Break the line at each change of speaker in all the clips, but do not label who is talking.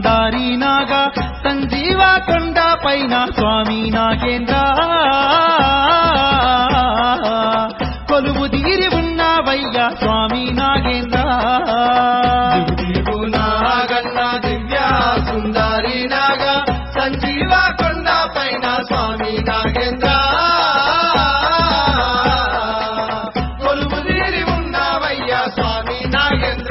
సుందారి నాగా సంజీవ కొండ పైన స్వామి నాగేంద్ర కొలువు తీరి ఉన్నావయ్యా స్వామి నాగేంద్ర
దిగు నాగన్న దివ్య సుందరి నాగ సంజీవ కొండ పైన స్వామి నాగేంద్ర కొలువు తీరి ఉన్నావయ్యా స్వామి నాగేంద్ర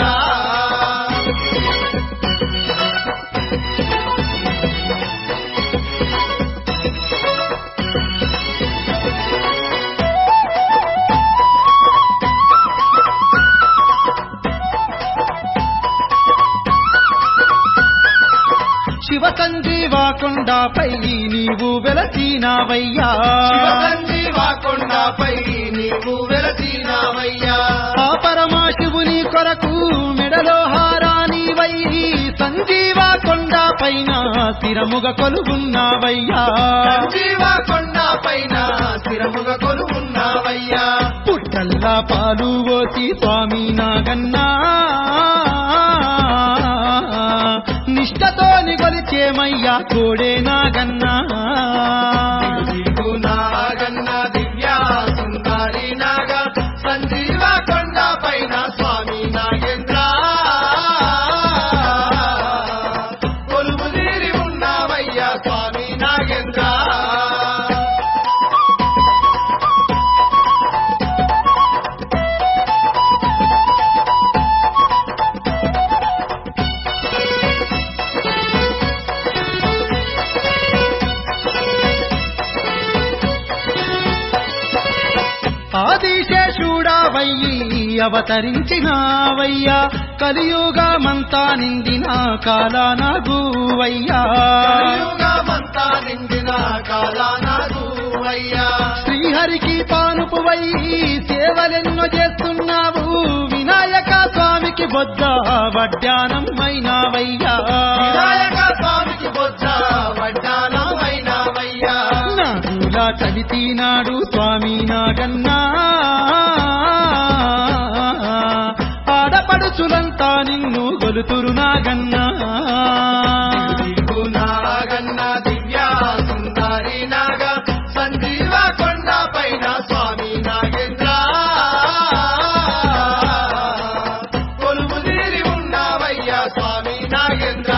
శివ సంజీవ కొండపై నీవు వెలసినావయ్యా
శివ సంజీవ కొండపై నీవు వెలసినావయ్యా
ఆ పరమాశివుని కొరకు మెడలో హారాని వై సంజీవ కొండ పైన స్థిరముగ కొలుగున్నావయ్యా
సంజీవ కొండ పైన స్థిరముగా కొలువున్నావయ్యా
పుట్టల్లా పాలు ఓసి స్వామి నాగన్నా నిష్టతోని కొలిచేమయ్యా కోడే నాగన్నా
దిగు నాగన్న దివ్య సుందరి నాగ సంజీవ కొండ పైన స్వామి నాగేంద్ర కొలువు తీరి ఉన్నావయ్యా స్వామి నాగేంద్ర
ఆదిశేషుడావయ్యి అవతరించినావయ్యా కలియుగమంతా నిందిన కాలానగువయ్యా
కలియుగమంతా నిండిన కాలానాగువయ్యా
శ్రీహరికి పానుపువై సేవలెన్నో చేస్తున్నావు వినాయక స్వామికి బొద్ద వడ్డానం అయినావయ్యా
వినాయక స్వామికి బొజ్జ వడ్డానమైనవయ్యా
నాగులా చవితినాడు స్వామి నాగన్నా ఆడపడుచులంతా నిన్ను గొలుతురు నాగన్నా
దిగు నాగన్న దివ్య సుందరి నాగ సంజీవ కొండ పైన స్వామి నాగేంద్ర కొలువు తీరి ఉన్నావయ్యా స్వామి నాగేంద్ర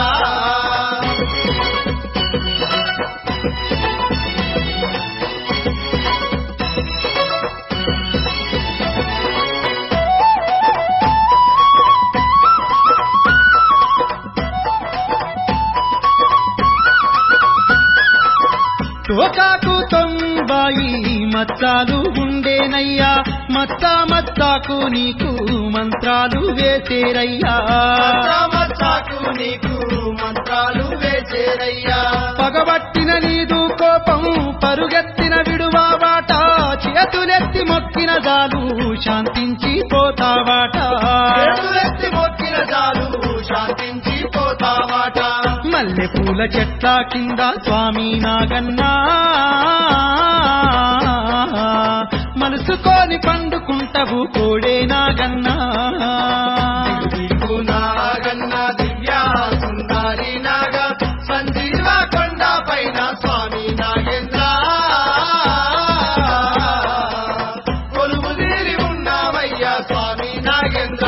తోకాకు తొంబాయి మత్తాలు ఉండేనయ్యా మత్తా మత్తాకు నీకు మంత్రాలు వేసేరయ్యా
మచ్చాకు నీకు మంత్రాలు వేచేరయ్యా
పగబట్టిన నీదు కోపం పరుగెత్తిన విడువావాట చేతులెత్తి మొక్కిన జాలు శాంతించి పోతావాట
చేతులెత్తి మొక్కిన చాలు శాంతించి పోతావాట
మల్లె పూల చెట్ల కింద స్వామి నాగన్నా మనసుకోని పండుకుంటవు కోడే నాగన్నా
దిగు నాగన్న దివ్య సుందరి నాగ సంజీవ కొండ పైన స్వామి నాగేంద్ర కొలువు తీరి ఉన్నావయ్యా స్వామి నాగేంద్ర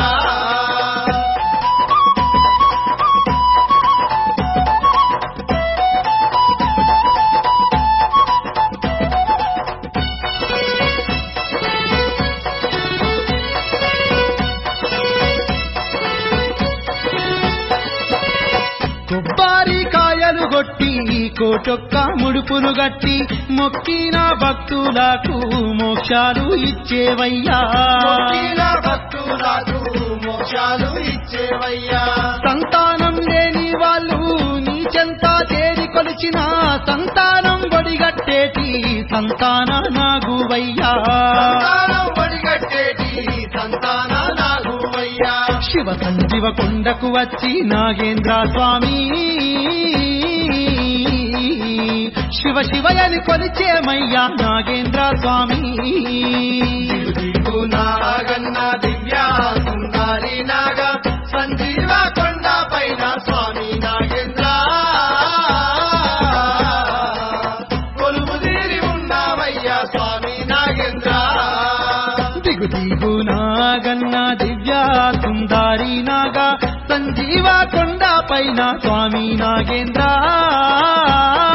కొబ్బరి కాయలు కొట్టి కోటొక్క ముడుపులు గట్టి మొక్కిన భక్తులకు మోక్షాలు ఇచ్చేవయ్యా
మొక్కిన భక్తులకు మోక్షాలు ఇచ్చేవయ్యా
సంతానం లేని వాళ్ళు నీ చెంత చేరి కొలిచిన సంతానం ఒడిగట్టేటి సంతాన నాగువయ్యా
సంతానం పడిగట్టేటి సంతాన నాగువయ్యా
శివ సంజీవ కొండకు వచ్చి నాగేంద్ర స్వామి శివ శివయని కొలిచేమయ్యా నాగేంద్ర స్వామి
దిగు నాగన్న దివ్య సుందరి నాగ సంజీవ కొండ పైన స్వామి నాగేంద్ర
పైన స్వామి నాగేంద్ర